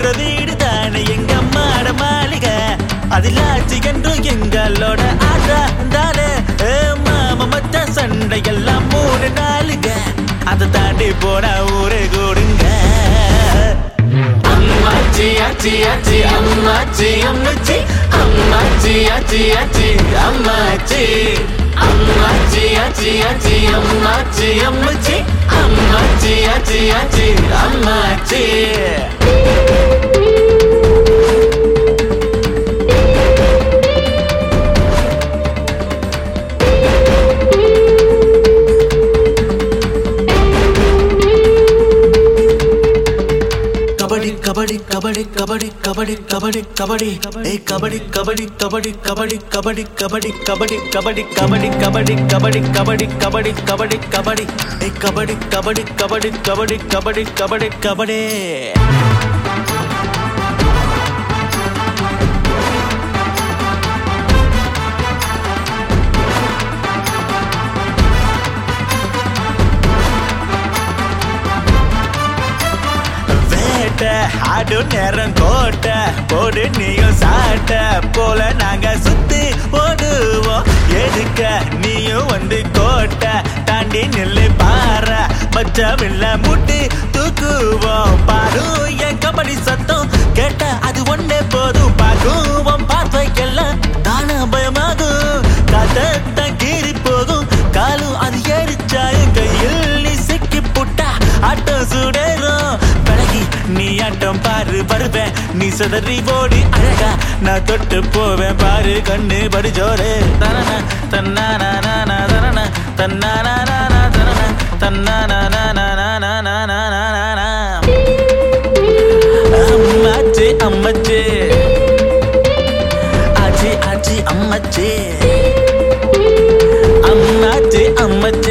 கூற வீடு தானே எங்க அம்மாட மாளிகை அதிலாச்சு என்றும் எங்களோட ஆட்டா தானே ஏ மாம மச்ச சண்டை எல்லாம் மூணு நாளுங்க அதை தாண்டி போனா ஊரே கூடுங்க அம்மாச்சி ஆச்சி ஆச்சி அம்மாச்சி அம்மாச்சி அம்மாச்சி ஆச்சி ஆச்சி அம்மாச்சி அம்மாச்சி ஆச்சி ஆச்சி அம்மாச்சி அம்மாச்சி அம்மாச்சி ஆச்சி ஆச்சி அம்மாச்சி கபடி கபடி கபடி கபடி கபடி கபடி கபடி ஏய் கபடி கபடி கபடி கபடி கபடி கபடி கபடி கபடி கபடி கபடி கபடி கபடி கபடி கபடி கபடி ஏய் கபடி கபடி கபடி கபடி கபடி கபடி கபடி வேட்ட ஆடு நேரம் கோட்ட போடு நீயும் சாட்ட போல நாங்க சுத்தி ஓடுவோம் எதுக்க நீயும் வந்து கோட்ட தாண்டி நில்லு பாற மச்சமில்ல முட்டி தூக்குவோம் பாரு என் கபடி சத்தம் கேட்ட அது ஒன்னே போதும் பாக்குவோம் பார்வைக்கெல்லாம் தான பயமாகும் காத்தத்தான் கீறி போகும் காலும் அது ஏறிச்சாயும் கையில் நீ சிக்கி புட்டா ஆட்டம் சுடரும் பழகி நீ ஆட்டம் பாரு வருவேன் நீ சதறி ஓடி அழகா நான் தொட்டு போவேன் பாரு கண்ணு படி ஜோரு தனன தன்னான தரண தன்னான தரண தன்னான அம்மாச்சி அம்மச்சி ஆச்சி ஆச்சி அம்மச்சி அம்மாச்சி அம்மச்சி